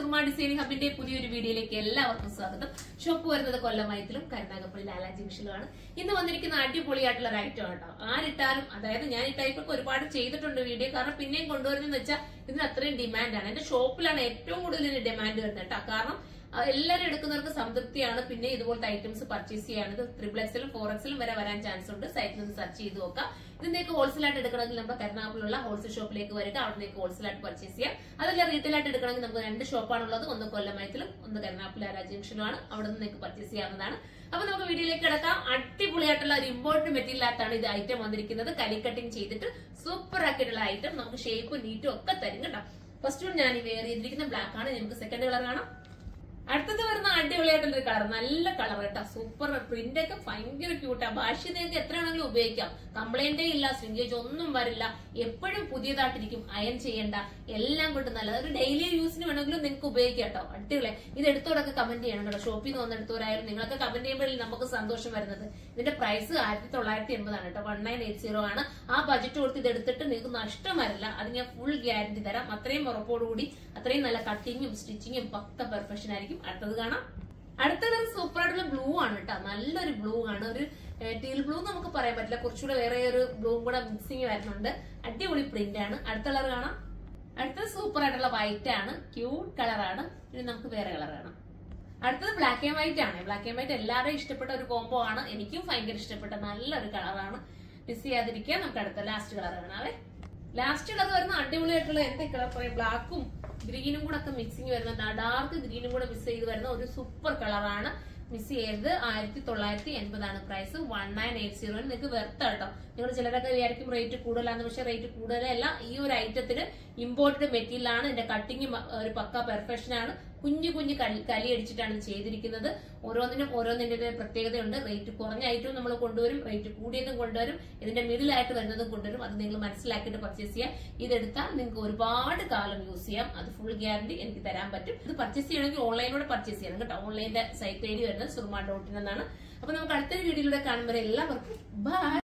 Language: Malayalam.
സുർമ ഡിസൈനിങ് ഹബിന്റെ പുതിയൊരു വീഡിയോയിലേക്ക് എല്ലാവർക്കും സ്വാഗതം ഷോപ്പ് വരുന്നത് കൊല്ലമയത്തിലും കരുനാഗപ്പള്ളി ലാലാ ജംഗ്ഷനിലുമാണ് ഇന്ന് വന്നിരിക്കുന്ന അടിപൊളിയായിട്ടുള്ള ഒരു ഐറ്റം കേട്ടോ ആരിട്ടാലും അതായത് ഞാൻ ഈ ടൈപ്പൊക്കെ ഒരുപാട് ചെയ്തിട്ടുണ്ട് വീഡിയോ കാരണം പിന്നെയും കൊണ്ടുവരുന്നതെന്ന് വെച്ചാൽ ഇതിന് അത്രയും ഡിമാൻഡാണ് എന്റെ ഷോപ്പിലാണ് ഏറ്റവും കൂടുതൽ ഇതിന് ഡിമാൻഡ് വരുന്നത് കേട്ടോ കാരണം ആ, എല്ലാവരും എടുക്കുന്നവർക്ക് സംതൃപ്തിയാണ് പിന്നെ ഇതുപോലത്തെ ഐറ്റംസ് പർച്ചേസ് ചെയ്യാനത് ത്രിബിൾ എക്സിലും ഫോർ എക്സിലും വരെ വരാൻ ചാൻസ് ഉണ്ട് സൈറ്റിൽ നിന്ന് സെർച്ച് ചെയ്ത് നോക്കാം ഇതിന്റെയൊക്കെ ഹോൾസെയിലായിട്ട് എടുക്കണമെങ്കിൽ നമ്മുടെ കരുനാഗപ്പള്ളിയുള്ള ഹോൾസെയിൽ ഷോപ്പിലേക്ക് വരിക അവിടെ നിങ്ങൾക്ക് ഹോൾസെയിലായിട്ട് പർച്ചേസ് ചെയ്യാം അതല്ല റീറ്റെയിൽ ആയിട്ട് എടുക്കണമെങ്കിൽ നമുക്ക് രണ്ട് ഷോപ്പാണുള്ളത് ഒന്ന് കൊല്ലമയത്തിലും ഒന്ന് കരുനാഗപ്പള്ളി ആരാ ജംഗ്ഷനിലുമാണ് അവിടെ നിന്ന് നിങ്ങൾക്ക് പർച്ചേസ് ചെയ്യാവുന്നതാണ് അപ്പൊ നമുക്ക് വീഡിയോയിലേക്ക് കിടക്കാം അടിപൊളിയായിട്ടുള്ള ഒരു ഇമ്പോർട്ടന്റ് മെറ്റീരിയൽ ആയിട്ടാണ് ഇത് ഐറ്റം വന്നിരിക്കുന്നത് കലി കട്ടിങ് ചെയ്തിട്ട് സൂപ്പർ ആക്കിയിട്ടുള്ള ഐറ്റം നമുക്ക് ഷേപ്പും നീറ്റും ഒക്കെ തരും കേട്ടോ ഫസ്റ്റ് വൺ ഞാൻ ഈ വേറെ ചെയ്തിരിക്കുന്ന ബ്ലാക്ക് ആണ് നമുക്ക് സെക്കൻഡ് കളർ കാണാം അടുത്തത് വരുന്ന അടിപൊളിയായിട്ടുള്ള ഒരു കളർ നല്ല കളർ കേട്ടോ സൂപ്പർ പ്രിന്റ് ഒക്കെ ഭയങ്കര ക്യൂട്ടാ ഭാഷ നിങ്ങൾക്ക് എത്ര വേണമെങ്കിലും ഉപയോഗിക്കാം കംപ്ലൈന്റേ ഇല്ല ശ്രിങ്കേജ് ഒന്നും വരില്ല എപ്പോഴും പുതിയതായിട്ടിരിക്കും അയൺ ചെയ്യണ്ട എല്ലാം കൊണ്ട് നല്ലത് ഒരു ഡെയിലി യൂസിന് വേണമെങ്കിലും നിങ്ങൾക്ക് ഉപയോഗിക്കാം കേട്ടോ അടിപൊളി ഇത് എടുത്തോടൊക്കെ കമന്റ് ചെയ്യണം കേട്ടോ ഷോപ്പിൽ നിന്ന് വന്ന് എടുത്തവരായാലും നിങ്ങളൊക്കെ കമന്റ് ചെയ്യുമ്പോഴേ നമുക്ക് സന്തോഷം വരുന്നത് ഇതിന്റെ പ്രൈസ് ആയിരത്തി തൊള്ളായിരത്തി എൺപതാണ് കേട്ടോ വൺ നയൻ എയ്റ്റ് സീറോ ആണ് ആ ബജറ്റ് കൊടുത്ത് ഇത് എടുത്തിട്ട് നിങ്ങൾക്ക് നഷ്ടം വരില്ല അത് ഞാൻ ഫുൾ ഗ്യാരണ്ടി തരാം അത്രയും ഉറപ്പോടുകൂടി അത്രയും നല്ല കട്ടിങ്ങും സ്റ്റിച്ചിങ്ങും പക്ക പെർഫെക്ഷൻ ആയിരിക്കും അടുത്തത് കാണാം അടുത്ത കളർ സൂപ്പർ ആയിട്ടുള്ള ബ്ലൂ ആണ് കേട്ടോ നല്ലൊരു ബ്ലൂ ആണ് ഒരു ടീൽ ബ്ലൂ നമുക്ക് പറയാൻ പറ്റില്ല കുറച്ചുകൂടെ വേറെ ഒരു ബ്ലൂ കൂടെ മിക്സിങ് വരുന്നുണ്ട് അടിപൊളി പ്രിന്റ് ആണ് അടുത്ത കളർ കാണാം അടുത്തത് സൂപ്പർ ആയിട്ടുള്ള വൈറ്റ് ആണ് ക്യൂട്ട് കളറാണ് ഇനി നമുക്ക് വേറെ കളർ കാണാം അടുത്തത് ബ്ലാക്ക് ആൻഡ് വൈറ്റ് ആണ് ബ്ലാക്ക് ആൻഡ് വൈറ്റ് എല്ലാവരും ഇഷ്ടപ്പെട്ട ഒരു കോംബോ ആണ് എനിക്കും ഭയങ്കര ഇഷ്ടപ്പെട്ട നല്ലൊരു കളറാണ് മിസ് ചെയ്യാതിരിക്കുക നമുക്ക് അടുത്ത ലാസ്റ്റ് കളർ കാണാവേ ലാസ്റ്റ് കളർ വരുന്ന അടിപൊളിയായിട്ടുള്ള എന്താ കളർ പറയാം ബ്ലാക്കും ഗ്രീനും കൂടെ ഒക്കെ മിക്സിങ് വരുന്ന ഡാർക്ക് ഗ്രീനും കൂടെ മിക്സ് ചെയ്ത് വരുന്ന ഒരു സൂപ്പർ കളറാണ് മിസ് ചെയ്തത് ആയിരത്തി തൊള്ളായിരത്തി എൺപതാണ് price one nine eight zero നിങ്ങൾക്ക് വെർത്ത് കേട്ടോ നിങ്ങൾ ചിലരൊക്കെ വിചാരിക്കും റേറ്റ് കൂടുതലാന്ന് പക്ഷെ റേറ്റ് കൂടുതലല്ല ഈ ഒരു ഐറ്റത്തിന് ഇമ്പോർട്ടഡ് മെറ്റീരിയൽ ആണ് ഇതിന്റെ കട്ടിങ് ഒരു പക്ക പെർഫെക്ഷൻ ആണ് കുഞ്ഞു കുഞ്ഞു കലി കലി അടിച്ചിട്ടാണ് ഇത് ചെയ്തിരിക്കുന്നത് ഓരോന്നിനും ഓരോന്നിന്റെ പ്രത്യേകതയുണ്ട് റേറ്റ് കുറഞ്ഞ ഐറ്റവും നമ്മൾ കൊണ്ടുവരും റേറ്റ് കൂടിയതും കൊണ്ടുവരും ഇതിന്റെ മിഡിൽ ആയിട്ട് വരുന്നതും കൊണ്ടുവരും അത് നിങ്ങൾ മനസ്സിലാക്കിയിട്ട് പർച്ചേസ് ചെയ്യാം ഇതെടുത്താൽ നിങ്ങൾക്ക് ഒരുപാട് കാലം യൂസ് ചെയ്യാം അത് ഫുൾ ഗ്യാരണ്ടി എനിക്ക് തരാൻ പറ്റും ഇത് പർച്ചേസ് ചെയ്യണമെങ്കിൽ ഓൺലൈനിലൂടെ പർച്ചേസ് ചെയ്യണം കേട്ടോ ഓൺലൈനിന്റെ സൈറ്റ് ഐ ഡി വരുന്നത് സുർമ ഡോട്ട് ഇൻ എന്നാണ് അപ്പൊ നമുക്ക് അടുത്തൊരു വീഡിയോയിലൂടെ കാണുമ്പോൾ എല്ലാവർക്കും ബൈ